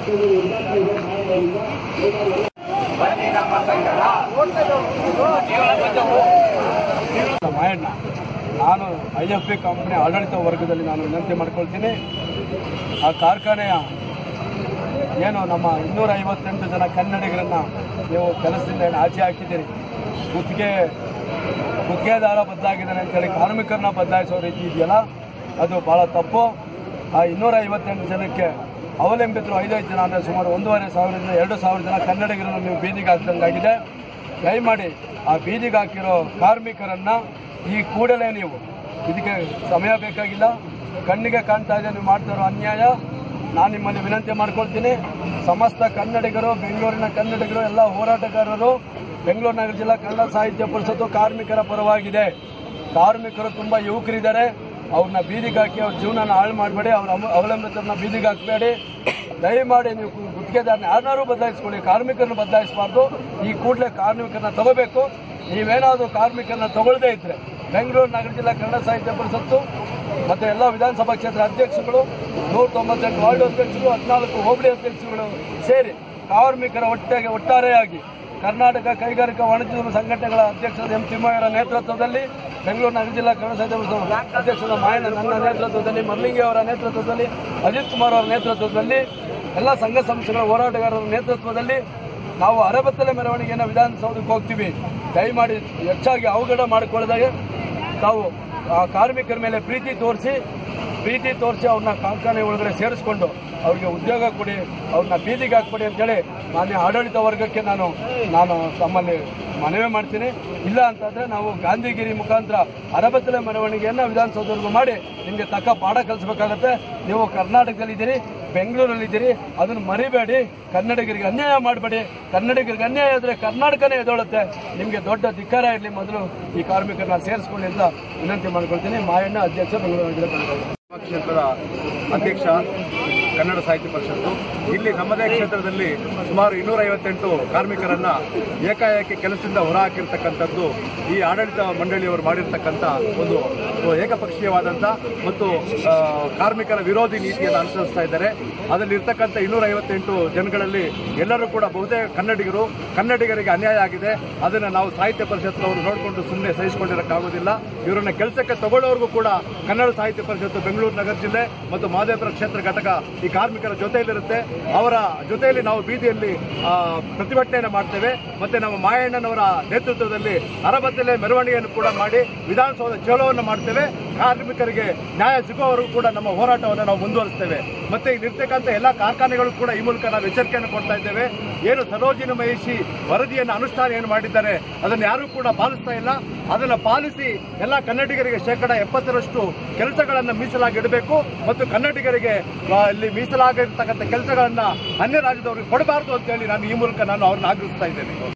ಮಾಯಣ್ಣ ನಾನು I F B company ಆಡಳಿತ ವರ್ಗದಲ್ಲಿ ನಾನು ವಿನಂತಿ ಮಾಡ್ಕೊಳ್ತೀನಿ ಆ ಕಾರ್ಖಾನೆಯ ಏನು ನಮ್ಮ ಇನ್ನೂರ ಐವತ್ತೆಂಟು ಜನ ಕನ್ನಡಿಗರನ್ನ ನೀವು ಕೆಲಸದಿಂದ ಏನು ಆಚೆ ಹಾಕಿದ್ದೀರಿ ಗುತ್ತಿಗೆ ಗುತ್ತಿಗೆದಾರ ಬದ್ದಾಗಿದ್ದಾನೆ ಅಂತೇಳಿ ಕಾರ್ಮಿಕರನ್ನ ಬದಲಾಯಿಸೋ ರೀತಿ ಇದೆಯಲ್ಲ ಅದು ಭಾಳ ತಪ್ಪು ಆ ಇನ್ನೂರ ಐವತ್ತೆಂಟು ಜನಕ್ಕೆ ಅವಲಂಬಿತರು ಐದೈದು ಜನ ಅಂದರೆ ಸುಮಾರು ಒಂದೂವರೆ ಸಾವಿರದಿಂದ ಎರಡು ಸಾವಿರ ಜನ ಕನ್ನಡಿಗರನ್ನು ನೀವು ಬೀದಿಗೆ ಹಾಕ್ದಂಗಾಗಿದೆ ದಯಮಾಡಿ ಆ ಬೀದಿಗೆ ಹಾಕಿರೋ ಕಾರ್ಮಿಕರನ್ನ ಈ ಕೂಡಲೇ ನೀವು ಇದಕ್ಕೆ ಸಮಯ ಬೇಕಾಗಿಲ್ಲ ಕಣ್ಣಿಗೆ ಕಾಣ್ತಾ ಇದೆ ನೀವು ಮಾಡ್ತಿರೋ ಅನ್ಯಾಯ ನಾನು ನಿಮ್ಮಲ್ಲಿ ವಿನಂತಿ ಮಾಡ್ಕೊಳ್ತೀನಿ ಸಮಸ್ತ ಕನ್ನಡಿಗರು ಬೆಂಗಳೂರಿನ ಕನ್ನಡಿಗರು ಎಲ್ಲ ಹೋರಾಟಗಾರರು ಬೆಂಗಳೂರು ನಗರ ಜಿಲ್ಲಾ ಕನ್ನಡ ಸಾಹಿತ್ಯ ಪರಿಷತ್ತು ಕಾರ್ಮಿಕರ ಪರವಾಗಿದೆ ಕಾರ್ಮಿಕರು ತುಂಬ ಯುವಕರಿದ್ದಾರೆ ಅವ್ರನ್ನ ಬೀದಿಗೆ ಹಾಕಿ ಅವ್ರ ಜೀವನನ ಹಾಳು ಮಾಡಬೇಡಿ ಅವ್ರ ಅಮ- ಅವಲಂಬಿತರನ್ನ ಬೀದಿಗೆ ಹಾಕಬೇಡಿ ದಯಮಾಡಿ ನೀವು gu- ಗುತ್ತಿಗೆದಾರನ ಯಾರನ್ನಾರು ಬದಲಾಯಿಸ್ಕೊಳ್ಳಿ ಕಾರ್ಮಿಕರನ್ನ ಬದಲಾಯಿಸಬಾರ್ದು ಈ ಕೂಡಲೇ ಕಾರ್ಮಿಕರನ್ನ ತಗೋಬೇಕು ನೀವೇನಾದರೂ ಕಾರ್ಮಿಕರನ್ನ ತಗೊಳ್ಳದೇ ಇದ್ರೆ ಬೆಂಗಳೂರು ನಗರ ಜಿಲ್ಲಾ ಕನ್ನಡ ಸಾಹಿತ್ಯ ಪರಿಷತ್ತು ಮತ್ತು ಎಲ್ಲ ವಿಧಾನಸಭಾ ಕ್ಷೇತ್ರ ಅಧ್ಯಕ್ಷಗಳು ನೂರ ತೊಂಬತ್ತೆಂಟು ವಾರ್ಡ್ ಅಧ್ಯಕ್ಷರು ಹದಿನಾಲ್ಕು ಹೋಬಳಿ ಅಧ್ಯಕ್ಷರುಗಳು ಸೇರಿ ಕಾರ್ಮಿಕರ ಒಟ್ಟಿಗೆ ಒಟ್ಟಾರೆಯಾಗಿ ಕರ್ನಾಟಕ ಕೈಗಾರಿಕಾ ವಾಣಿಜ್ಯ ಸಂಘಟನೆಗಳ ಅಧ್ಯಕ್ಷರಾದ ಎಂ ತಿಮ್ಮಯ್ಯರ ನೇತೃತ್ವದಲ್ಲಿ ಬೆಂಗಳೂರು ನಗರ ಜಿಲ್ಲಾ ಕನ್ನಡ ಸಾಹಿತ್ಯ ಪರಿಷತ್ ಅಧ್ಯಕ್ಷರಾದ ಮಾಯಣ್ಣ ನನ್ನ ನೇತೃತ್ವದಲ್ಲಿ ಮರ್ಲಿಂಗಿ ಅವರ ನೇತೃತ್ವದಲ್ಲಿ ಅಜಿತ್ ಕುಮಾರ್ ಅವರ ನೇತೃತ್ವದಲ್ಲಿ ಎಲ್ಲ ಸಂಘ ಸಂಸ್ಥೆಗಳ ಹೋರಾಟಗಾರರ ನೇತೃತ್ವದಲ್ಲಿ ನಾವು ಅರಬತ್ತಲೆ ಮೆರವಣಿಗೆಯನ್ನು ವಿಧಾನಸೌಧಕ್ಕೆ ಹೋಗ್ತೀವಿ ದಯಮಾಡಿ ಹೆಚ್ಚಾಗಿ ಅವಘಡ ಮಾಡಿಕೊಳ್ಳದಾಗೆ ತಾವು ಆ ಕಾರ್ಮಿಕರ ಮೇಲೆ ಪ್ರೀತಿ ತೋರಿಸಿ ಪ್ರೀತಿ ತೋರಿಸಿ ಅವ್ರನ್ನ ಕಾರ್ಖಾನೆ ಒಳಗಡೆ ಸೇರಿಸ್ಕೊಂಡು ಅವ್ರಿಗೆ ಉದ್ಯೋಗ ಕೊಡಿ ಅವ್ರನ್ನ ಬೀದಿಗೆ ಹಾಕ್ಬಿಡಿ ಅಂತೇಳಿ ಮಾನ್ಯ ಆಡಳಿತ ವರ್ಗಕ್ಕೆ ನಾನು ನಾನು ತಮ್ಮಲ್ಲಿ ಮನವಿ ಮಾಡ್ತೀನಿ ಇಲ್ಲ ಅಂತಂದ್ರೆ ನಾವು ಗಾಂಧಿಗಿರಿ ಮುಖಾಂತರ ಅರಬತ್ತಲೆ ಮೆರವಣಿಗೆಯನ್ನು ವಿಧಾನಸೌಧವರೆಗೂ ಮಾಡಿ ನಿಮಗೆ ತಕ್ಕ ಪಾಠ ಕಲಿಸ್ಬೇಕಾಗತ್ತೆ ನೀವು ಕರ್ನಾಟಕದಲ್ಲಿದ್ದೀರಿ ಬೆಂಗಳೂರಲ್ಲಿದ್ದೀರಿ ಅದನ್ನು ಮರಿಬೇಡಿ ಕನ್ನಡಿಗರಿಗೆ ಅನ್ಯಾಯ ಮಾಡಬೇಡಿ ಕನ್ನಡಿಗರಿಗೆ ಅನ್ಯಾಯ ಆದರೆ ಕರ್ನಾಟಕನೇ ಎದೊಳುತ್ತೆ ನಿಮಗೆ ದೊಡ್ಡ ಧಿಕ್ಕಾರ ಇರಲಿ ಮೊದಲು ಈ ಕಾರ್ಮಿಕರನ್ನ ಸೇರಿಸ್ಕೊಳ್ಳಿ ಅಂತ ವಿನಂತಿ ಮಾಡ್ಕೊಳ್ತೀನಿ ಮಾಯಣ್ಣ ಅಧ್ಯಕ್ಷ ಬೆಂಗಳೂರು ಜಿಲ್ಲಾ ಕನ್ನಡ ಕ್ಷೇತ್ರದ ಅಧ್ಯಕ್ಷ ಕನ್ನಡ ಸಾಹಿತ್ಯ ಪರಿಷತ್ತು ಇಲ್ಲಿ ನಮ್ಮದೇ ಕ್ಷೇತ್ರದಲ್ಲಿ ಸುಮಾರು ಇನ್ನೂರ ಐವತ್ತೆಂಟು ಕಾರ್ಮಿಕರನ್ನ ಏಕಾಏಕಿ ಕೆಲಸದಿಂದ ಹೊರಹಾಕಿರ್ತಕ್ಕಂಥದ್ದು ಈ ಆಡಳಿತ ಮಂಡಳಿಯವರು ಮಾಡಿರ್ತಕ್ಕಂಥ ಒಂದು ಏಕಪಕ್ಷೀಯವಾದಂಥ ಮತ್ತು ಆ, ಕಾರ್ಮಿಕರ ವಿರೋಧಿ ನೀತಿಯನ್ನು ಅನುಸರಿಸ್ತಾ ಇದ್ದಾರೆ ಅದರಲ್ಲಿ ಇರ್ತಕ್ಕಂಥ ಇನ್ನೂರ ಐವತ್ತೆಂಟು ಜನಗಳಲ್ಲಿ ಎಲ್ಲರೂ ಕೂಡ ಬಹುತೇಕ ಕನ್ನಡಿಗರು ಕನ್ನಡಿಗರಿಗೆ ಅನ್ಯಾಯ ಆಗಿದೆ ಅದನ್ನು ನಾವು ಸಾಹಿತ್ಯ ಪರಿಷತ್ನವರು ನೋಡಿಕೊಂಡು ಸುಮ್ಮನೆ ಸಹಿಸಿಕೊಂಡಿರೋಕ್ಕಾಗೋದಿಲ್ಲ ಇವರನ್ನ ಕೆಲಸಕ್ಕೆ ತಗೊಳ್ಳೋರ್ಗೂ ಕೂಡ ಕನ್ನಡ ಸಾಹಿತ್ಯ ಪರಿಷತ್ತು ಬೆಂಗಳೂರು ನಗರ ಜಿಲ್ಲೆ ಮತ್ತು ಮಹದೇವಪುರ ಕ್ಷೇತ್ರ ಘಟಕ ಈ ಕಾರ್ಮಿಕರ ಜೊತೆಯಲ್ಲಿರುತ್ತೆ ಅವರ ಜೊತೆಯಲ್ಲಿ ನಾವು ಬೀದಿಯಲ್ಲಿ ಆ, ಪ್ರತಿಭಟನೆಯನ್ನು ಮಾಡ್ತೇವೆ ಮತ್ತೆ ನಮ್ಮ ಮಾಯಣ್ಣನವರ ನೇತೃತ್ವದಲ್ಲಿ ಅರಬತ್ತಲೆ ಮೆರವಣಿಗೆಯನ್ನು ಕೂಡ ಮಾಡಿ ವಿಧಾನಸೌಧ ಚಲೋವನ್ನು ಮಾಡ್ತೇವೆ ಕಾರ್ಮಿಕರಿಗೆ ನ್ಯಾಯ ಸಿಗುವವರೆಗೂ ಕೂಡ ನಮ್ಮ ಹೋರಾಟವನ್ನು ನಾವು ಮುಂದುವರಿಸ್ತೇವೆ ಮತ್ತೆ ಇಲ್ಲಿರ್ತಕ್ಕಂಥ ಎಲ್ಲ ಕಾರ್ಖಾನೆಗಳು ಕೂಡ ಈ ಮೂಲಕ ನಾವು ಎಚ್ಚರಿಕೆಯನ್ನು ಕೊಡ್ತಾ ಇದ್ದೇವೆ ಏನು ಸರೋಜಿನಿ ಮಹಿಷಿ ವರದಿಯನ್ನು ಅನುಷ್ಠಾನ ಏನು ಮಾಡಿದ್ದಾರೆ ಅದನ್ನು ಯಾರೂ ಕೂಡ ಪಾಲಿಸ್ತಾ ಇಲ್ಲ ಅದನ್ನು ಪಾಲಿಸಿ ಎಲ್ಲ ಕನ್ನಡಿಗರಿಗೆ ಶೇಕಡ ಎಪ್ಪತ್ತರಷ್ಟು ಕೆಲಸಗಳನ್ನು ಮೀಸಲಾಗಿ ಇಡಬೇಕು ಮತ್ತು ಕನ್ನಡಿಗರಿಗೆ ಆ, ಇಲ್ಲಿ ಮೀಸಲಾಗಿರ್ತಕ್ಕಂಥ ಕೆಲಸಗಳನ್ನ ಅನ್ಯ ರಾಜ್ಯದವರಿಗೆ ಕೊಡಬಾರದು ಅಂತ ಹೇಳಿ ನಾನು ಈ ಮೂಲಕ ನಾನು ಅವ್ರನ್ನ ಆಗ್ರಹಿಸ್ತಾ ಇದ್ದೇನೆ